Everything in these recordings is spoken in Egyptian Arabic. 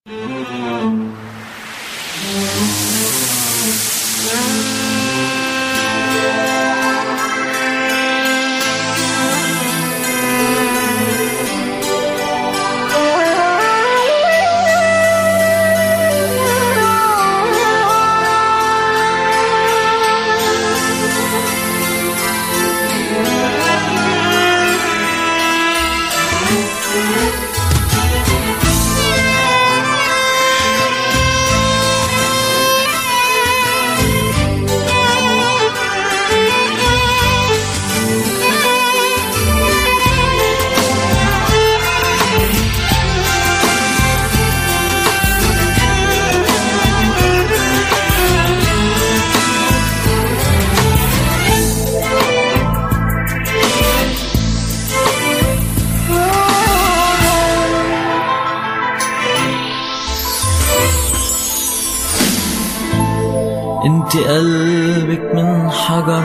انت قلبك من حجر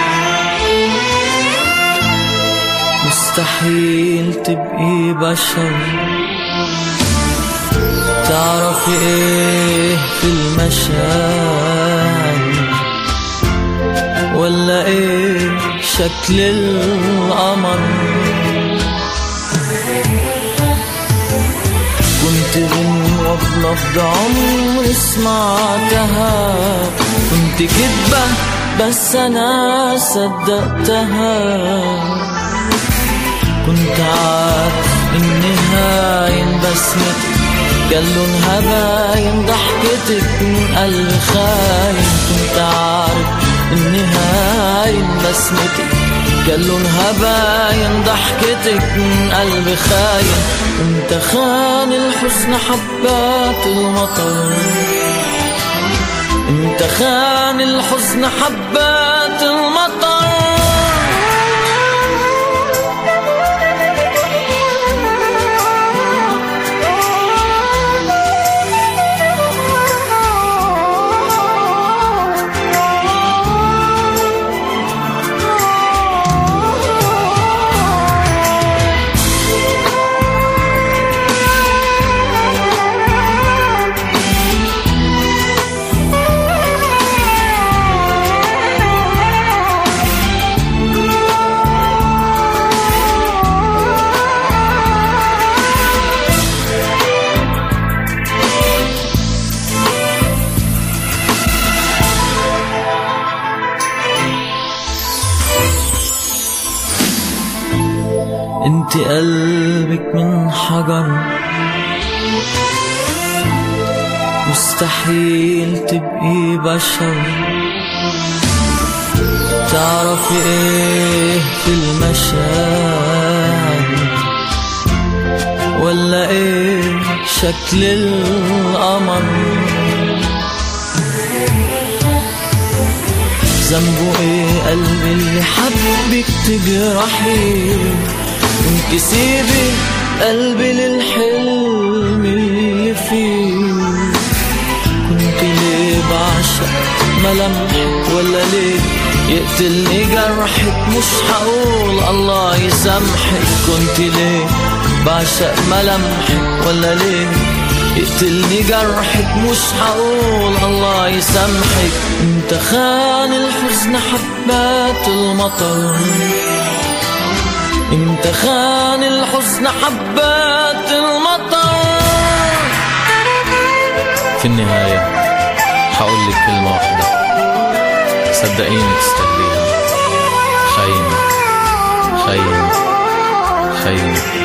مستحيل تبقي بشر تعرفي ايه في المشاعر ولا ايه شكل القمر كنت غنوة بلفظ عمري سمعتها كنت كدبة بس أنا صدقتها كنت عارف إنها بسمتك كان لونها باين ضحكتك من قلب خاين كنت عارف إنها بسمتك كان لونها باين ضحكتك من قلب خاين انت خان الحزن حبات المطر انت خان الحزن حبات المطر انت قلبك من حجر مستحيل تبقي بشر تعرفي ايه في المشاعر ولا ايه شكل القمر ذنبه ايه قلبي اللي حبك تجرحي وانت سيبي قلبي للحلم اللي فيه كنت ليه بعشق ملامحك ولا ليه يقتلني جرحك مش هقول الله يسامحك كنت ليه بعشق ملامحك ولا ليه يقتلني جرحك مش هقول الله يسامحك انت خان الحزن حبات المطر انت خان الحزن حبات المطر في النهاية هقول لك كلمة واحدة صدقيني تستاهليها خاينة خاينة خاينة